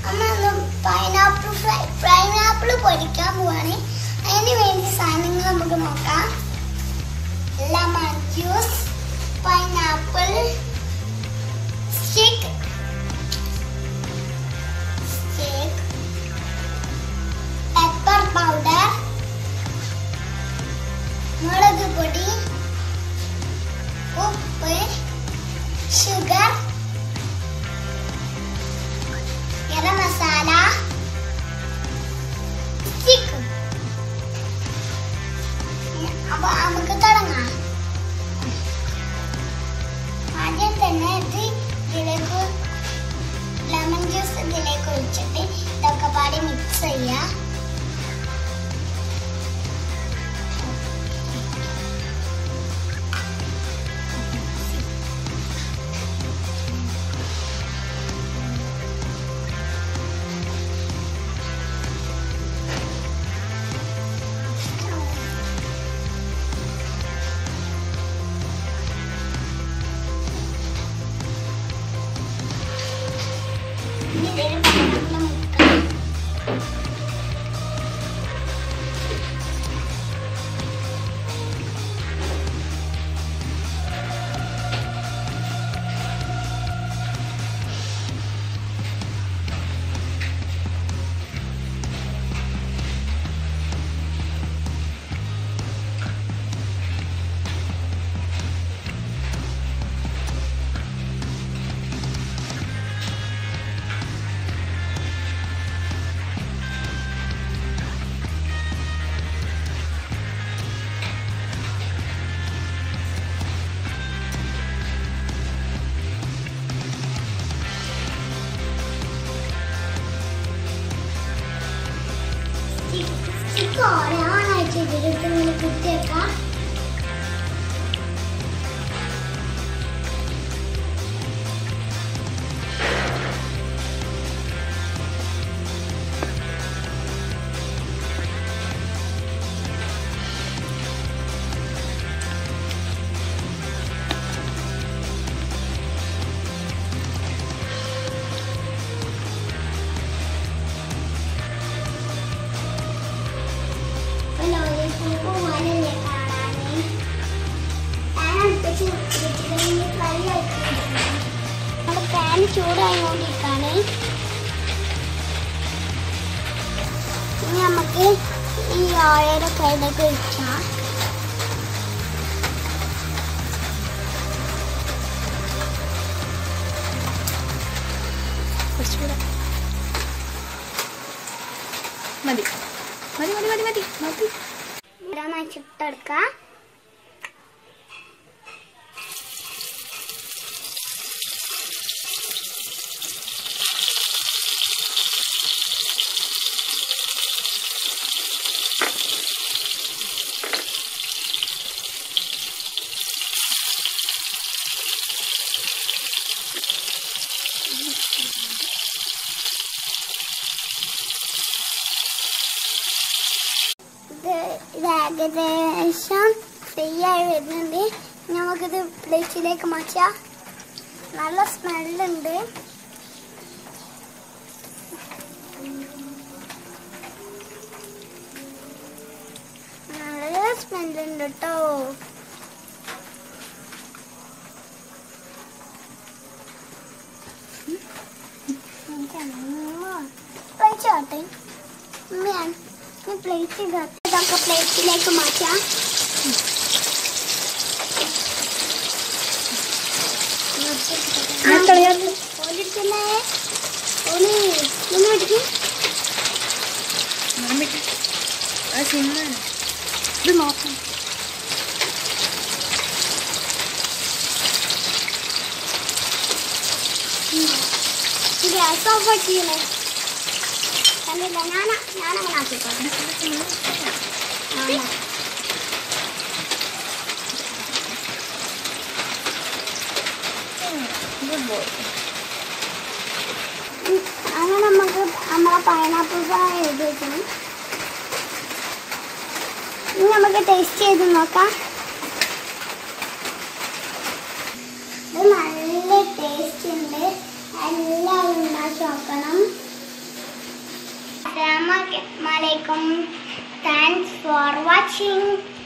നമ്മൾ pineapple fry pineapple പൊരിക്കാൻ പോവാണ് അതിന് വേണ്ടി സാധനങ്ങൾ നമുക്ക് നോക്കാം lemon juice pineapple stick stick pepper powder മുളക് പൊടി ഉപ്പ് ഷുഗർ ഗരം മസാല സ്റ്റിക്ക് അപ്പൊ നമുക്ക് തുടങ്ങാം ആദ്യം തന്നെ ഇത് ഇതിലേക്ക് ലെമൺ ജ്യൂസ് ഇതിലേക്ക് ഒഴിച്ചിട്ട് ഇതൊക്കെ പാടി മിക്സ് ചെയ്യാം ഇനി ഇതിൽ pineapple മുക്കാം. സ്റ്റിക്ക് ഓരോന്നായിട്ട് ഇതിലേക്ക് ഇങ്ങനെ കുത്തിയേക്കാം ലോലിപോപ്പ് പോലെയല്ലേ കാണാന് പാൻ അടുപ്പിച്ച് വെച്ചിട്ടുണ്ടെങ്കിൽ ഫ്രൈ ആയിട്ടുണ്ട് നമ്മുടെ പാൻ ചൂടായിക്കൊണ്ടിരിക്കാണ് ഇനി നമുക്ക് ഈ ഓയിലൊക്കെ ഇതിലേക്ക് ഒഴിക്കാം കുറച്ചുകൂടെ മതി മതി മതി മതി മതി മതി ഓരോന്നായി ചുട്ടെടുക്കാം ഇത് ഇത് ഏകദേശം ഫ്രീ ആയി വരുന്നുണ്ട് നമുക്കിത് പ്ലേറ്റിലേക്ക് മാറ്റാം നല്ല സ്മെല്ലുണ്ട് നല്ല സ്മെല്ലുണ്ട് കേട്ടോ കഴിച്ചോട്ടെ ഞാൻ ഈ പ്ലേറ്റ് ഇതൊക്കെ പ്ലേറ്റിലേക്ക് മാറ്റാം ഞാൻ കളയാതെ ഓടിച്ചല്ലേ ഓടി നിന്ന് പിടിക്കും മാമിക്ക് ആ സിനിമ ഇത് നോക്കാം ഗ്യാസ് ഓഫ് ആക്കിയില്ലേ കണ്ടില്ല ഞാൻ ഞാനങ്ങനെ ആക്കിക്കോട്ടെ ആ, ഗുഡ് ബോയ് ഉം, അങ്ങനെ നമുക്ക് നമ്മളെ പൈനാപ്പിൾ ഫ്രൈ എഴുതി വെക്കണം ഇനി നമുക്ക് ടേസ്റ്റ് ചെയ്ത് നോക്കാം ഇത് നല്ല ടേസ്റ്റ് ഉണ്ട് എല്ലാവരും ഉണ്ടാക്കി നോക്കണം അലൈക്കും താങ്ക്സ് ഫോർ വാച്ചിങ്